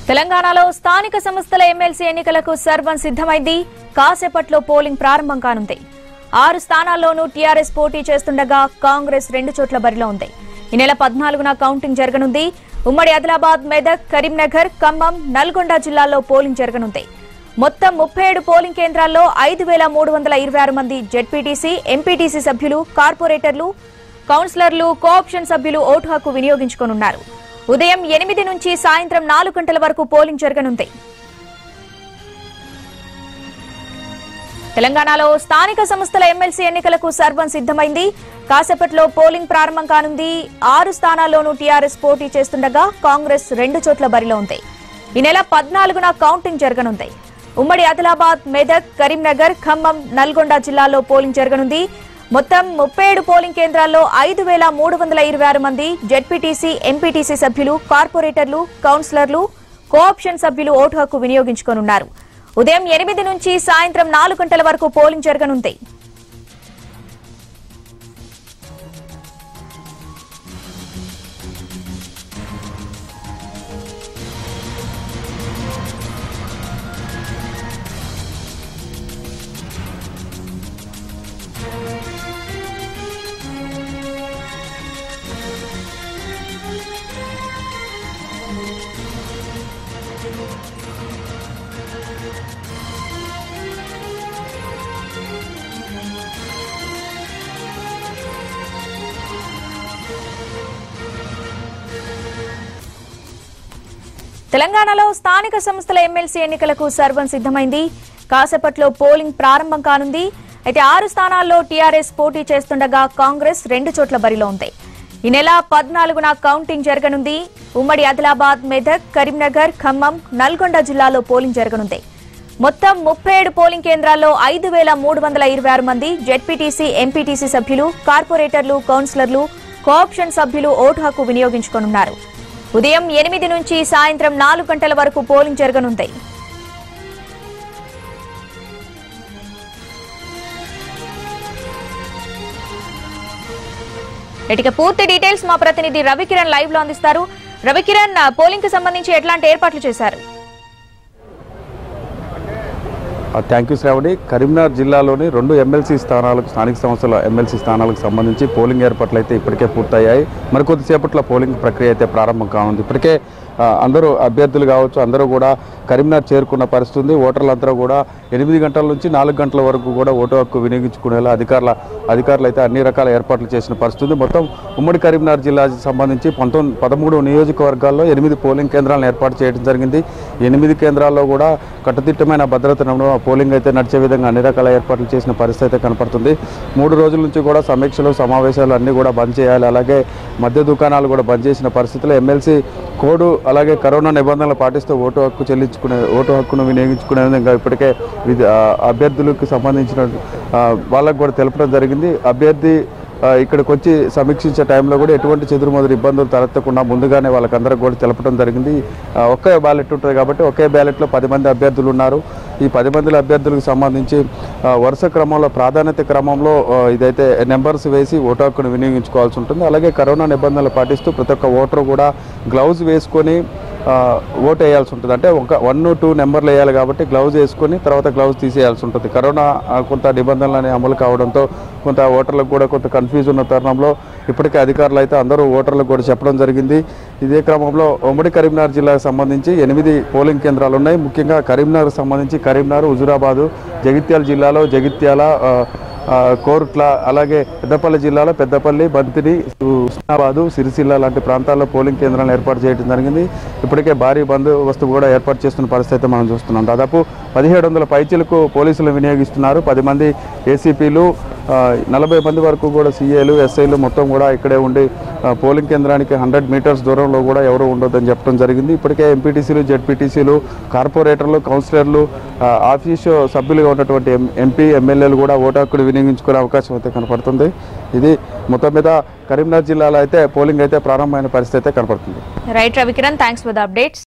తెలంగాణలో స్థానిక సంస్థల ఎమ్మెల్సీ ఎన్నికలకు సర్వం సిద్దమైంది కాసేపట్లో పోలింగ్ ప్రారంభం కానుంది ఆరు స్థానాల్లోనూ టీఆర్ఎస్ పోటీ చేస్తుండగా కాంగ్రెస్ రెండు చోట్ల బరిలో ఉంది ఈ నెల పద్నాలుగున కౌంటింగ్ జరగనుంది ఉమ్మడి ఆదిలాబాద్ మెదక్ కరీంనగర్ ఖమ్మం నల్గొండ జిల్లాల్లో పోలింగ్ జరగనుంది మొత్తం ముప్పై ఏడు పోలింగ్ కేంద్రాల్లో ఐదు వేల మూడు వందల ఇరవై ఆరు మంది జెడ్పీటీసీ ఎంపీటీసీ సభ్యులు కార్పొరేటర్లు కౌన్సిలర్లు కోఆప్షన్ సభ్యులు ఓటు హక్కు వినియోగించుకోనున్నారు ఉదయం ఎనిమిది నుంచి సాయంత్రం నాలుగు గంటల వరకు పోలింగ్ జరగనుంది తెలంగాణలో స్థానిక సంస్థల ఎమ్మెల్సీ ఎన్నికలకు సర్వం సిద్దమైంది కాసేపట్లో పోలింగ్ ప్రారంభం కానుంది ఆరు స్థానాల్లోనూ టీఆర్ఎస్ పోటీ చేస్తుండగా కాంగ్రెస్ రెండు చోట్ల బరిలో ఉంది ఈ నెల పద్నాలుగున కౌంటింగ్ జరగనుంది ఉమ్మడి ఆదిలాబాద్ మెదక్ కరీంనగర్ ఖమ్మం నల్గొండ జిల్లాల్లో పోలింగ్ జరగనుంది మొత్తం ముప్పై ఏడు పోలింగ్ కేంద్రాల్లో ఐదు వేల మూడు వందల ఇరవై ఆరు మంది జెడ్పీటీసీ ఎంపీటీసీ సభ్యులు కార్పొరేటర్లు కౌన్సిలర్లు కోఆప్షన్ సభ్యులు ఓటు హక్కు వినియోగించుకోనున్నారు ఉదయం ఎనిమిది నుంచి సాయంత్రం నాలుగు గంటల వరకు పోలింగ్ జరగనుంది తెలంగాణలో స్థానిక సంస్థల ఎమ్మెల్సీ ఎన్నికలకు సర్వం సిద్దమైంది కాసేపట్లో పోలింగ్ ప్రారంభం కానుంది అయితే ఆరు స్థానాల్లో టీఆర్ఎస్ పోటీ చేస్తుండగా కాంగ్రెస్ రెండు చోట్ల బరిలో ఉంది ఈ నెల పద్నాలుగున కౌంటింగ్ జరగనుంది ఉమ్మడి ఆదిలాబాద్ మెదక్ కరీంనగర్ ఖమ్మం నల్గొండ జిల్లాలో పోలింగ్ జరగనుంది మొత్తం ముప్పై ఏడు పోలింగ్ కేంద్రాల్లో ఐదు వేల మూడు వందల ఇరవై ఆరు మంది జెడ్పీటీసీ ఎంపీటీసీ సభ్యులు కార్పొరేటర్లు కౌన్సిలర్లు కోఆప్షన్ సభ్యులు ఓటు హక్కు వినియోగించుకోనున్నారు ఉదయం ఎనిమిది నుంచి సాయంత్రం నాలుగు గంటల వరకు పోలింగ్ జరగనుంది ఇటుక పూర్తి డీటెయిల్స్ మా ప్రతినిధి రవికిరణ్ లైవ్ లో అందిస్తారు రవికిరణ్ పోలింగ్ కి సంబంధించి ఎట్లాంటి ఏర్పాట్లు చేశారు థ్యాంక్ యూ శ్రావణి కరీంనగర్ జిల్లాలోని రెండు ఎమ్మెల్సీ స్థానాలకు స్థానిక సంస్థల ఎమ్మెల్సీ స్థానాలకు సంబంధించి పోలింగ్ ఏర్పాట్లు అయితే ఇప్పటికే పూర్తయ్యాయి మరికొద్దిసేపట్లో పోలింగ్ ప్రక్రియ అయితే ప్రారంభం కానుంది ఇప్పటికే ఆ, అందరూ అభ్యర్థులు కావచ్చు అందరూ కూడా కరీంనగర్ చేరుకున్న పరిస్థితి ఉంది ఓటర్లందరూ కూడా ఎనిమిది గంటల నుంచి నాలుగు గంటల వరకు కూడా ఓటు హక్కు వినియోగించుకునేలా అధికారుల అధికారులు అయితే అన్ని రకాల ఏర్పాట్లు చేసిన పరిస్థితి ఉంది మొత్తం ఉమ్మడి కరీంనగర్ జిల్లాకి సంబంధించి పంతొమ్మిది పదమూడు నియోజకవర్గాల్లో ఎనిమిది పోలింగ్ కేంద్రాలను ఏర్పాటు చేయడం జరిగింది ఎనిమిది కేంద్రాల్లో కూడా కట్టుదిట్టమైన భద్రత నడుమ పోలింగ్ అయితే నడిచే విధంగా అన్ని రకాల ఏర్పాట్లు చేసిన పరిస్థితి అయితే కనపడుతుంది మూడు రోజుల నుంచి కూడా సమీక్షలు సమావేశాలు అన్నీ కూడా బంద్ చేయాలి అలాగే మద్య దుకాణాలు కూడా బంద్ చేసిన పరిస్థితుల్లో ఎమ్మెల్సీ కోడ్ అలాగే కరోనా నిబంధనలు పాటిస్తూ ఓటు హక్కు చెల్లించుకునే ఓటు హక్కును వినియోగించుకునే విధంగా ఇప్పటికే విధి- ఆ, అభ్యర్థులకు సంబంధించిన ఆ, వాళ్ళకు కూడా తెలపడం జరిగింది అభ్యర్థి ఆ, ఇక్కడికి వచ్చి సమీక్షించే టైంలో కూడా ఎటువంటి చెదురుమదురు ఇబ్బందులు తలెత్తకుండా ముందుగానే వాళ్ళకందరికి కూడా తెలపడం జరిగింది ఆ, ఒకే బ్యాలెట్ ఉంటుంది కాబట్టి ఒకే బ్యాలెట్లో పది మంది అభ్యర్థులు ఉన్నారు ఈ పది మంది అభ్యర్థులకు సంబంధించి ఆ, వరుస క్రమంలో ప్రాధాన్యత క్రమంలో ఆ, ఇదైతే నెంబర్స్ వేసి ఓటు హక్కును వినియోగించుకోవాల్సి ఉంటుంది అలాగే కరోనా నిబంధనలు పాటిస్తూ ప్రతి ఒక్క ఓటరు కూడా గ్లౌజ్ వేసుకొని ఆ, ఓటు వేయాల్సి ఉంటుంది అంటే ఒక వన్ టూ నెంబర్లు వేయాలి కాబట్టి గ్లౌజ్ వేసుకొని తర్వాత గ్లౌజ్ తీసేయాల్సి ఉంటుంది కరోనా ఆ, కొంత నిబంధనలని అమలు కావడంతో కొంత ఓటర్లకు కూడా కొంత కన్ఫ్యూజ్ ఉన్న తరుణంలో ఇప్పటికే అధికారులు అయితే అందరూ ఓటర్లకు కూడా చెప్పడం జరిగింది ఇదే క్రమంలో ఉమ్మడి కరీంనగర్ జిల్లాకు సంబంధించి ఎనిమిది పోలింగ్ కేంద్రాలు ఉన్నాయి ముఖ్యంగా కరీంనగర్ సంబంధించి కరీంనగర్ హుజురాబాదు జగిత్యాల జిల్లాలో జగిత్యాల ఆ, ఆ, కోరుట్ల అలాగే పెద్దపల్లి జిల్లాలో పెద్దపల్లి బంతిని హుస్నాబాదు సిరిసిల్ల లాంటి ప్రాంతాల్లో పోలింగ్ కేంద్రాలను ఏర్పాటు చేయడం జరిగింది ఇప్పటికే భారీ బందోబస్తు కూడా ఏర్పాటు చేస్తున్న పరిస్థితి అయితే మనం చూస్తున్నాం దాదాపు పదిహేడు వందల పైచీలకు పోలీసులు వినియోగిస్తున్నారు పది మంది ఏసీపీలు ఆ, నలభై మంది వరకు కూడా సీఏలు ఎస్ఐలు మొత్తం కూడా ఇక్కడే ఉండి ఆ, పోలింగ్ కేంద్రానికి హండ్రెడ్ మీటర్స్ దూరంలో కూడా ఎవరు ఉండొద్దని చెప్పడం జరిగింది ఇప్పటికే ఎంపీటీసీలు జెడ్పీటీసీలు కార్పొరేటర్లు కౌన్సిలర్లు ఆ, ఆఫీసు సభ్యులుగా ఉన్నటువంటి ఎం- ఎంపీ ఎమ్మెల్యేలు కూడా ఓటు హక్కును వినియోగించుకునే అవకాశం అయితే కనపడుతుంది ఇది మొత్తం మీద కరీంనగర్ జిల్లాలో అయితే పోలింగ్ అయితే ప్రారంభమైన పరిస్థితి అయితే కనపడుతుంది right Ravikiran thanks for the updates